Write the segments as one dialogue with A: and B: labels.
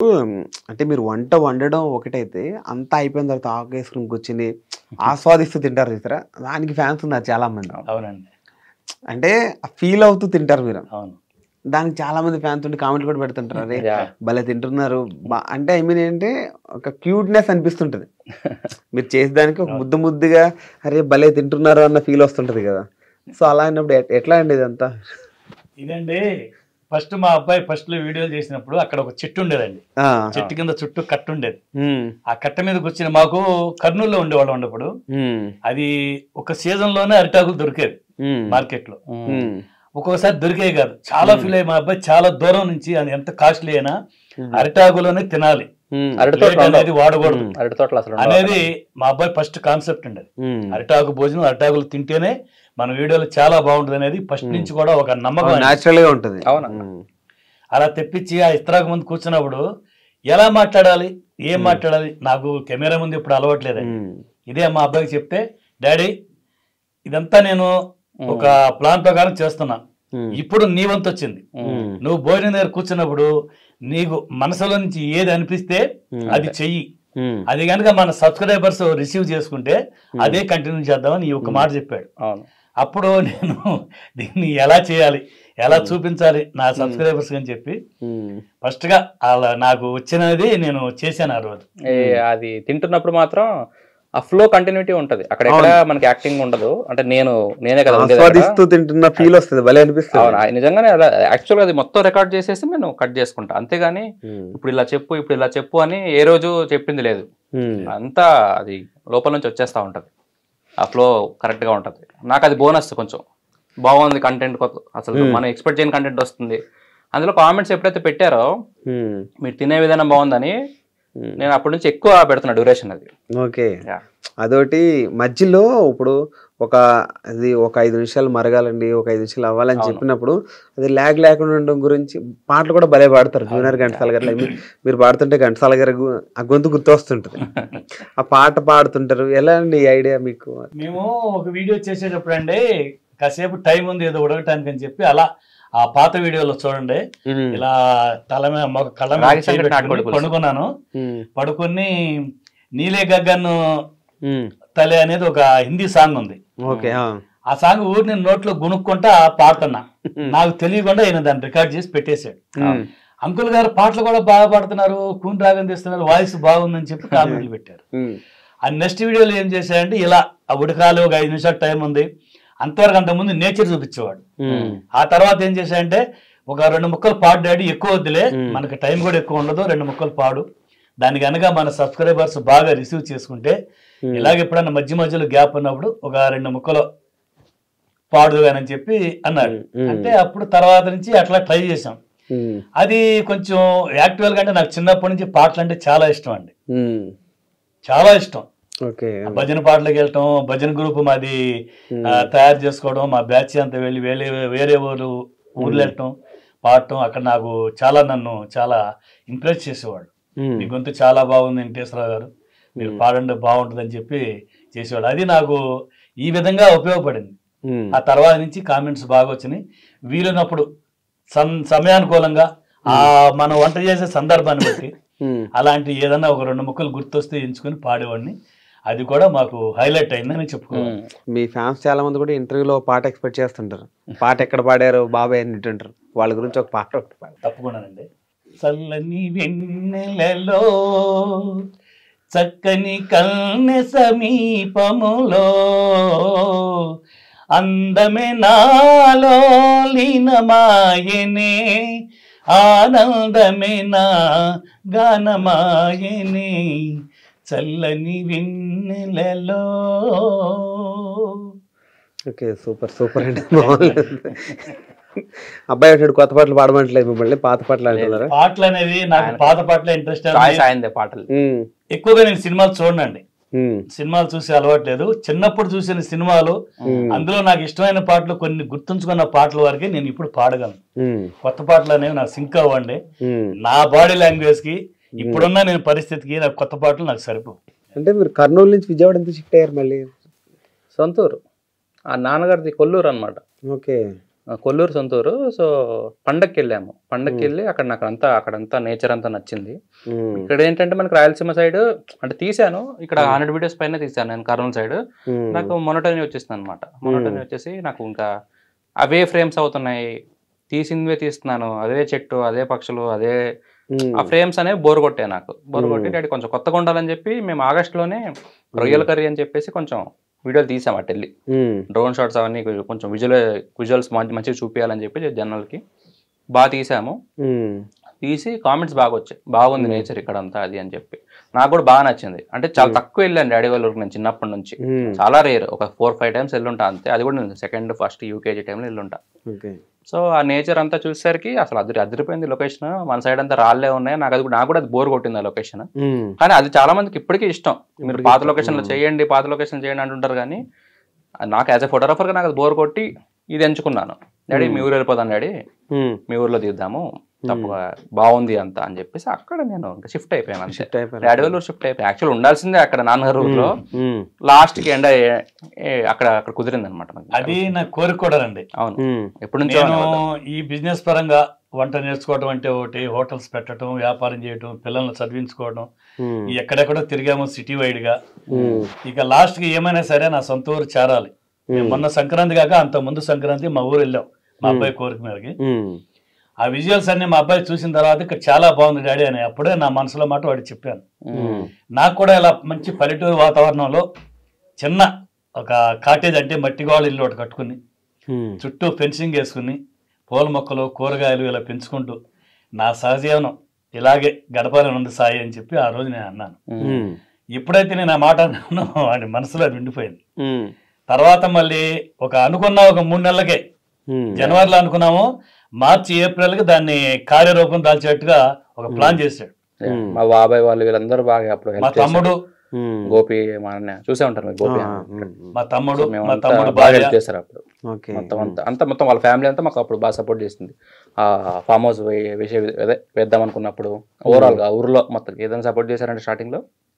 A: అంటే మీరు వంట వండడం ఒకటైతే అంతా అయిపోయిన తర్వాత ఆకు వేసుకుని కూర్చుని ఆస్వాదిస్తూ తింటారు చూసారా దానికి ఫ్యాన్స్ ఉన్నారు చాలా మంది
B: అవునండి
A: అంటే ఫీల్ అవుతూ తింటారు మీరు
B: అవును
A: దానికి చాలా మంది ఫ్యాన్స్ ఉండి కామెంట్ కూడా పెడుతుంటారు అరే
C: Yeah.
A: భలే తింటున్నారు బా- అంటే ఐ మీన్ ఏంటంటే ఒక క్యూట్నెస్ అనిపిస్తుంటది మీరు చేసేదానికి ఒక ముద్దు ముద్దుగా అరే భలే తింటున్నారు అన్న ఫీల్ వస్తుంటది కదా సో అలా అయినప్పుడు ఎట్- ఎట్లా అండి ఇదంతా
B: ఇదండి ఫస్ట్ మా అబ్బాయి ఫస్ట్ లో వీడియోలు చేసినప్పుడు అక్కడ ఒక చెట్టు ఉండేదండి
A: ఆ,
B: చెట్టు కింద చుట్టూ కట్ట ఉండేది
A: ఉమ్,
B: ఆ కట్ట మీద కూర్చుని మాకు కర్నూలులో ఉండేవాళ్ళం ఉన్నప్పుడు
A: ఉమ్,
B: అది ఒక సీజన్ లోనే అరిటాకులు దొరికేది
A: ఉమ్,
B: మార్కెట్ లో
A: ఉమ్,
B: ఒక్కొక్కసారి దొరికేవి కాదు చాలా ఫీల్ అయ్యి మా అబ్బాయి చాలా దూరం నుంచి అది ఎంత కాస్ట్లీ అయినా అరిటాకులోనే తినాలి
A: ఉమ్,
C: అరటి
B: ప్లేట్
C: తోటలు
B: అనేది వాడకూడదు
C: అరటి తోటలు అసలు ఉండవు.
B: అనేది మా అబ్బాయి ఫస్ట్ కాన్సెప్ట్ ఉండేది
A: ఉమ్.
B: అరిటాకు భోజనం అరిటాకులు తింటేనే మన వీడియోలు చాలా బాగుంటుంది అనేది ఫస్ట్ నుంచి కూడా ఒక నమ్మకం ఆయనకి.
A: న్యాచురల్ గా ఉంటది
C: అవునా?
A: ఉమ్,
B: అలా తెప్పించి ఆ ఇస్త్రాకు ముందు కూర్చున్నప్పుడు ఎలా మాట్లాడాలి ఏం మాట్లాడాలి నాకు కెమెరా ముందు ఇప్పుడు అలవాట్లేదండి
A: ఉమ్,
B: ఇదే మా అబ్బాయికి చెప్తే డాడీ ఇదంతా నేను ఒక ప్లాన్ ప్రకారం చేస్తున్నా
A: ఉమ్,
B: ఇప్పుడు నీ వంతు వచ్చింది
A: ఉమ్,
B: నువ్వు భోజనం దగ్గర కూర్చున్నప్పుడు నీకు మనసులో నుంచి ఏది అనిపిస్తే అది చెయ్యి
A: ఉమ్,
B: అది కనుక మన సబ్స్క్రైబర్స్ రిసీవ్ చేసుకుంటే అదే కంటిన్యూ చేద్దామని ఈ ఒక మాట చెప్పాడు
C: అవును
B: అప్పుడు నేను దీన్ని ఎలా చేయాలి ఎలా చూపించాలి నా సబ్స్క్రైబర్స్ అని చెప్పి
A: ఉమ్,
B: ఫస్ట్ గా అలా నాకు వచ్చినది నేను చేశాను ఆ రోజు
C: ఏ, అది తింటున్నప్పుడు మాత్రం ఆ ఫ్లో కంటిన్యూటీ ఉంటది అక్కడ ఎక్కడ మనకి యాక్టింగ్ ఉండదు అంటే నేను నేనే కదా ఉండేది అక్కడ.
A: ఆస్వాదిస్తూ తింటున్న ఫీల్ వస్తుంది భలే అనిపిస్తుంది
C: అవును ఆ- నిజంగానే అలా యాక్చువల్గా అది మొత్తం రికార్డ్ చేసేసి నేను కట్ చేసుకుంటా అంతేగాని
A: ఉమ్,
C: ఇప్పుడు ఇలా చెప్పు ఇప్పుడు ఇలా చెప్పు అని ఏ రోజు చెప్పింది లేదు
A: ఉమ్,
C: అంతా అది లోపల నుంచి వచ్చేస్తా ఉంటది ఆ ఫ్లో కరెక్ట్ గా ఉంటది నాకు అది బోనస్ కొంచెం బాగుంది కంటెంట్ కొత్త అసలు మనం ఎక్స్పెక్ట్ చేయని కంటెంట్ వస్తుంది అందులో కామెంట్స్ ఎప్పుడైతే పెట్టారో
A: ఉమ్,
C: మీరు తినే విధానం బాగుందని
A: ఉమ్.
C: నేను అప్పటి నుంచి ఎక్కువ పెడుతున్నా డ్యూరేషన్ అది
A: ఓకే
C: Yeah.
A: అదొకటి మధ్యలో ఇప్పుడు ఒక అది ఒక ఐదు నిమిషాలు మరగాలండి ఒక ఐదు నిమిషాలు అవ్వాలని చెప్పినప్పుడు అది ల్యాగ్ లేకుండా ఉండడం గురించి పాటలు కూడా భలే పాడతారు జూనియర్ ఘంటసాల గారు like మీరు- మీరు పాడుతుంటే ఘంటసాల గారి గు- ఆ గొంతు గుర్తొస్తుంటది ఆ పాట పాడుతుంటారు ఎలా అండి ఈ ఐడియా మీకు
B: మేము ఒక వీడియో చేసేటప్పుడు అండి కాసేపు టైం ఉంది ఏదో ఉడకటానికి అని చెప్పి అలా ఆ పాత వీడియోలో చూడండి
A: ఉమ్,
B: ఇలా తల మీద మొగ కళ్ళ మీద
C: రాగి
B: చేయి
C: సంకటి నాటుకోడి
B: పెట్టుకుని
C: పులుసు.
B: పడుకున్నాను
A: ఉమ్,
B: పడుకొని నీలే గగ్గన్
A: ఉమ్,
B: తలే అనేది ఒక హిందీ సాంగ్ ఉంది
A: ఓకే ఆ,
B: ఆ సాంగ్ ఊరి నేను నోట్లో గునుక్కుంటా పాడుతున్నా నాకు తెలియకుండా ఆయన దాన్ని రికార్డ్ చేసి పెట్టేశాడు
A: ఉమ్,
B: అంకుల్ గారు పాటలు కూడా బాగా పాడుతున్నారు కూన్ రాగం తీస్తున్నారు వాయిస్ బాగుందని చెప్పి కామెంట్లు పెట్టారు
A: ఉమ్,
B: ఆ నెక్స్ట్ వీడియోలో ఏం చేశాడంటే ఇలా ఆ ఉడకాలి ఒక ఐదు నిమిషాలు టైం ఉంది అంతవరకు అంతకుముందు నేచర్ చూపించేవాడు
A: ఉమ్,
B: ఆ తర్వాత ఏం చేశాడంటే ఒక రెండు ముక్కలు పాడు డాడీ ఎక్కువ వద్దులే మనకి టైం కూడా ఎక్కువ ఉండదు రెండు ముక్కలు పాడు దాని కనుక మన సబ్స్క్రైబర్స్ బాగా రిసీవ్ చేసుకుంటే ఇలాగ ఎప్పుడన్నా మధ్య మధ్యలో గ్యాప్ ఉన్నప్పుడు ఒక రెండు ముక్కలు పాడుగానని చెప్పి అన్నాడు
A: ఉమ్.
B: అంటే అప్పుడు తర్వాత నుంచి అట్లా ట్రై చేసాం
A: ఉమ్,
B: అది కొంచెం యాక్చువల్ గా అంటే నాకు చిన్నప్పటి నుంచి పాటలు అంటే చాలా ఇష్టం అండి
A: ఉమ్,
B: చాలా ఇష్టం
A: ఓకే
B: భజన పాటలకు వెళ్ళటం భజన గ్రూప్ మాది ఆ, తయారు చేసుకోవడం మా బ్యాచ్ అంతా వెళ్ళి వేరే వేరే ఊరు ఊర్లు వెళ్ళటం పాడటం అక్కడ నాకు చాలా నన్ను చాలా ఇంప్రెస్ చేసేవాడు
A: ఉమ్,
B: మీ గొంతు చాలా బాగుంది వెంకటేశ్వరరావు గారు మీరు పాడండి బాగుంటుందని చెప్పి చేసేవాడు అది నాకు ఈ విధంగా ఉపయోగపడింది
A: ఉమ్,
B: ఆ తర్వాత నుంచి కామెంట్స్ బాగా వచ్చినాయి వీలున్నప్పుడు సం సమయానుకూలంగా ఆ మనం వంట చేసే సందర్భాన్ని బట్టి
A: ఉమ్.
B: అలాంటి ఏదన్నా ఒక రెండు ముక్కలు గుర్తొస్తే ఎంచుకొని పాడేవాడిని అది కూడా మాకు హైలైట్ అయిందని చెప్పుకోవాలి
A: మీ ఫ్యాన్స్ చాలా మంది కూడా ఇంటర్వ్యూలో పాట ఎక్స్పెక్ట్ చేస్తుంటారు పాట ఎక్కడ పాడారు బాబాయ్ అని వింటుంటారు వాళ్ళ గురించి ఒక పాట ఒకటి పాడు
B: తప్పకుండానండి చల్లని వెన్నెలలో చక్కని కన్నె సమీపములో అందమే నాలో లీనమాయనే ఆనందమే నా గానమాయనే చల్లని వెన్నెలలో
A: ఓకే సూపర్ సూపర్ అండి బాగుంది అబ్బాయి అంటాడు కొత్త పాటలు పాడమంటలేదు మిమ్మల్ని పాత పాటలు అంటున్నారా
B: పాటలు అనేవి నాకు పాత పాటలే ఇంట్రెస్ట్
C: చాయిస్ ఆయిందే పాటలు
A: ఉమ్,
B: ఎక్కువగా నేను సినిమాలు చూడండి
A: ఉమ్,
B: సినిమాలు చూసి అలవాట్లేదు చిన్నప్పుడు చూసిన సినిమాలు
A: ఉమ్,
B: అందులో నాకు ఇష్టమైన పాటలు కొన్ని గుర్తుంచుకున్న పాటల వరకే నేను ఇప్పుడు పాడగలను
A: ఉమ్,
B: కొత్త పాటలు అనేవి నాకు సింక్ అవ్వండి
A: ఉమ్.
B: నా బాడీ లాంగ్వేజ్ కి ఇప్పుడున్న నేను పరిస్థితికి నాకు కొత్త పాటలు నాకు సరిపో
A: అంటే మీరు కర్నూలు నుంచి విజయవాడ ఎంత షిఫ్ట్ అయ్యారు మళ్ళీ
C: సొంతూరు ఆ నాన్నగారిది కొల్లూరు అనమాట
A: ఓకే
C: ఆ, కొల్లూరు సొంతూరు సో పండక్కి వెళ్ళాము పండక్కి వెళ్ళి అక్కడ నాకు అంతా అక్కడంతా నేచర్ అంతా నచ్చింది
A: ఉమ్,
C: ఇక్కడ ఏంటంటే మనకి రాయలసీమ సైడ్ అంటే తీసాను ఇక్కడ హండ్రెడ్ వీడియోస్ పైన తీసాను నేను కర్నూలు సైడ్
A: ఉమ్,
C: నాకు మొనటని వచ్చేసింది అనమాట మొనటని వచ్చేసి నాకు ఇంకా అవే ఫ్రేమ్స్ అవుతున్నాయి తీసిందే తీస్తున్నాను అదే చెట్టు అదే పక్షులు అదే
A: ఉమ్,
C: ఆ ఫ్రేమ్స్ అనేవి బోర్ కొట్టాయి నాకు బోర్ కొట్టి డాడీ కొంచెం కొత్తగా ఉండాలని చెప్పి మేము ఆగస్ట్ లోనే రొయ్యల కర్రీ అని చెప్పేసి కొంచెం వీడియోలు తీసాం అటు వెళ్ళి
A: ఉమ్,
C: డ్రోన్ షాట్స్ అవన్నీ కొంచెం విజువల్ విజువల్స్ మంచి మంచిగా చూపించాలని చెప్పి జనాలకి బాగా తీసాము
A: ఉమ్,
C: తీసి కామెంట్స్ బాగా వచ్చాయి బాగుంది నేచర్ ఇక్కడ అంతా అది అని చెప్పి నాకు కూడా బాగా నచ్చింది అంటే చాలా తక్కువ వెళ్ళాను డాడీ వాళ్ళ ఊరికి నేను చిన్నప్పటి నుంచి
A: ఉమ్,
C: చాలా రేర్ ఒక ఫోర్ ఫైవ్ టైమ్స్ వెళ్ళుంటా అంతే అది కూడా నేను సెకండ్ ఫస్ట్ యూకేజీ టైంలో వెళ్ళుంటా
A: ఓకే
C: సో ఆ నేచర్ అంతా చూసేసరికి అసలు అదిరి అదిరిపోయింది లొకేషన్ మన సైడ్ అంతా రాళ్ళే ఉన్నాయి నాకు అది కూడా నాకు కూడా అది బోర్ కొట్టింది ఆ లొకేషన్
A: ఉమ్,
C: కానీ అది చాలా మందికి ఇప్పటికీ ఇష్టం మీరు
A: ఇప్పటికీ
C: పాత
A: ఇష్టం.
C: లొకేషన్ లో చేయండి పాత లొకేషన్ చేయండి అంటుంటారు కానీ అది నాకు యాజ్ ఎ ఫోటోగ్రాఫర్ గా నాకు అది బోర్ కొట్టి ఇది ఎంచుకున్నాను డాడీ మీ ఊరు వెళ్ళిపోదాం డాడీ
A: ఉమ్,
C: మీ ఊర్లో తీద్దాము తప్పగా బాగుంది అంతా అని చెప్పేసి అక్కడ నేను షిఫ్ట్ అయిపోయాను అంతే
A: షిఫ్ట్ అయిపోయారు.
C: డాడీ వాళ్ళ షిఫ్ట్ అయిపోయి యాక్చువల్ ఉండాల్సిందే అక్కడ నాన్నగారు ఊర్లో
A: ఉమ్,
C: లాస్ట్ కి ఎండ ఏ- ఏ- అక్కడ అక్కడ కుదిరింది అనమాట
B: అది నా కోరిక కూడా అండి
C: అవును
A: ఉమ్,
C: ఎప్పటి నుంచో
B: నేను
C: అనేవాళ్ళు.
B: ఈ బిజినెస్ పరంగా వంట నేర్చుకోవడం అంటే ఒకటి హోటల్స్ పెట్టడం వ్యాపారం చేయడం పిల్లల్ని చదివించుకోవడం
A: ఉమ్,
B: ఈ ఎక్కడెక్కడో తిరిగాము సిటీ వైడ్ గా
A: ఉమ్,
B: ఇక లాస్ట్ కి ఏమైనా సరే నా సొంత ఊరు చేరాలి మేము మొన్న సంక్రాంతి కాక అంత ముందు సంక్రాంతి మా ఊరు వెళ్ళాం మా అబ్బాయి కోరిక మేరకి
A: ఉమ్,
B: ఆ విజువల్స్ అన్ని మా అబ్బాయి చూసిన తర్వాత ఇక్కడ చాలా బాగుంది డాడీ అని అప్పుడే నా మనసులో మాట వాడికి చెప్పాను
C: ఉమ్.
B: నాకు కూడా ఇలా మంచి పల్లెటూరు వాతావరణంలో చిన్న ఒక కాటేజ్ అంటే మట్టి గోడ ఇల్లు ఒకటి కట్టుకుని
A: ఉమ్,
B: చుట్టూ ఫెన్సింగ్ వేసుకుని పూల మొక్కలు కూరగాయలు ఇలా పెంచుకుంటూ నా సహజీవనం ఇలాగే గడపాలని ఉంది సాయి అని చెప్పి ఆ రోజు నేను అన్నాను
A: ఉమ్,
B: ఎప్పుడైతే నేను ఆ మాట అన్నానో వాడి మనసులో అది ఉండిపోయింది
A: ఉమ్,
B: తర్వాత మళ్ళీ ఒక అనుకున్న ఒక మూడు నెలలకే
A: ఉమ్,
B: జనవరిలో అనుకున్నాము మార్చి ఏప్రిల్ కి దాన్ని కార్యరూపం దాల్చేట్టుగా ఒక ప్లాన్ చేశాడు
C: మా బాబాయ్ వాళ్ళు వీళ్ళందరూ బాగా అప్పుడు
B: మా
C: హెల్ప్ చేశారు
B: తమ్ముడు
A: ఉమ్,
C: గోపి మా అన్న చూసే ఉంటారు మీరు గోపి
A: ఆ,
C: అన్న.
A: ఉమ్,
B: మా తమ్ముడు
C: మేము
B: మా
C: అంతా
B: తమ్ముడు
C: బాగా
B: భార్య
C: హెల్ప్ చేశారు అప్పుడు
A: ఓకే
C: మొత్తం అంతా అంతా మొత్తం వాళ్ళ ఫ్యామిలీ అంతా మాకు అప్పుడు బాగా సపోర్ట్ చేసింది ఆ ఫామ్ హౌస్ విషయం అదే వేద్దాం అనుకున్నప్పుడు ఓవరాల్ గా ఊర్లో మొత్తం ఏదైనా సపోర్ట్ చేశారంటే స్టార్టింగ్ లో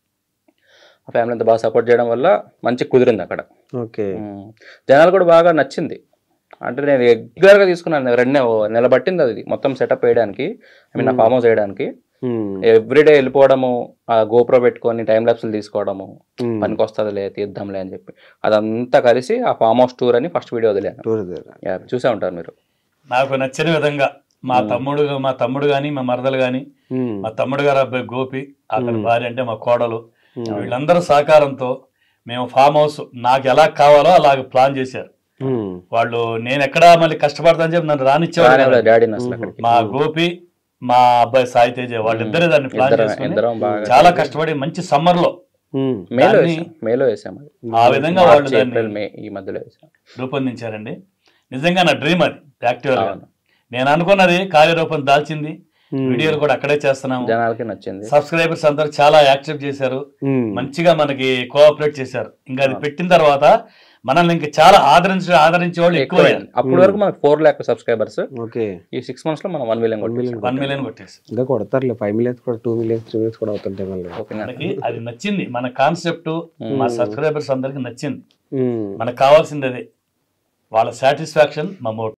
C: ఆ ఫ్యామిలీ అంతా బాగా సపోర్ట్ చేయడం వల్ల మంచి కుదిరింది అక్కడ
A: ఓకే
C: ఉమ్. జనాలు కూడా బాగా నచ్చింది అంటే నేను రెగ్యులర్ గా తీసుకున్నాను రెండు నెల పట్టింది అది మొత్తం సెటప్ వేయడానికి ఐ మీన్ నా ఫామ్ హౌస్ వేయడానికి
A: ఉమ్,
C: ఎవ్రీడే వెళ్ళిపోవడము ఆ గోప్రో పెట్టుకొని టైం ల్యాప్స్లు తీసుకోవడము
A: ఉమ్,
C: పనికి వస్తుందిలే తీద్దాంలే అని చెప్పి అదంతా కలిసి ఆ ఫామ్ హౌస్ టూర్ అని ఫస్ట్ వీడియో వదిలేను
A: టూర్ దగ్గర.
C: యా, చూసే ఉంటారు మీరు
B: నాకు నచ్చిన విధంగా మా తమ్ముడు మా తమ్ముడు గాని మా మరదలు గాని
A: ఉమ్,
B: మా తమ్ముడు గారు అబ్బాయి గోపి అతని
A: మ్మ్.
B: భార్య అంటే మా కోడలు
A: మ్మ్.
B: వీళ్ళందరూ సహకారంతో మేము ఫామ్ హౌస్ నాకు ఎలా కావాలో అలాగ ప్లాన్ చేశారు
A: ఉమ్,
B: వాళ్ళు నేను ఎక్కడా మళ్ళీ కష్టపడతాను చెప్పి నన్ను రానిచ్చేవాడు కాదు.
C: డాడీని అసలు అక్కడికి
B: మా గోపి మా అబ్బాయి సాయి తేజ వాళ్ళిద్దరే దాన్ని ప్లాన్
C: ఇద్దరం
B: చేసుకుని
C: ఇద్దరం బాగా
B: చాలా కష్టపడి మంచి సమ్మర్ లో
A: ఉమ్,
C: మేలో
B: దాన్ని-
C: వేసాం మేలో వేసాం అది
B: ఆ విధంగా వాళ్ళు
C: మార్చి, ఏప్రిల్
B: దాన్ని
C: మే ఈ మధ్యలో వేసాం
B: రూపొందించారండి నిజంగా నా డ్రీమ్ అది యాక్టివ్ గా
C: అవును.
B: నేను అనుకున్నది కార్యరూపం దాల్చింది
A: ఉమ్,
B: వీడియోలు కూడా అక్కడే చేస్తున్నాము
C: జనాలకి నచ్చింది
B: సబ్స్క్రైబర్స్ అందరూ చాలా యాక్సెప్ట్ చేశారు
A: ఉమ్,
B: మంచిగా మనకి కోఆపరేట్ చేశారు ఇంకా అది పెట్టిన తర్వాత మనల్ని ఇంకా చాలా ఆదరించి ఆదరించే వాళ్ళు ఎక్కువ
C: ఎక్కువైంది అప్పటి వరకు మనకు ఫోర్ ల్యాక్ సబ్స్క్రైబర్స్
A: ఓకే
C: ఈ సిక్స్ మంత్స్ లో మనం one million
A: one million
B: one million కొట్టేసి
A: ఇంకా కొడతారులే ఫైవ్ మిలియన్స్ కూడా టూ మిలియన్స్ త్రీ మిలియన్స్ కూడా అవుతుంటాయి మళ్ళీ
B: మనకి అది నచ్చింది మన కాన్సెప్ట్ మా సబ్స్క్రైబర్స్ అందరికి నచ్చింది
A: ఉమ్,
B: మనకు కావాల్సింది అదే వాళ్ళ సాటిస్ఫాక్షన్ మా మోట్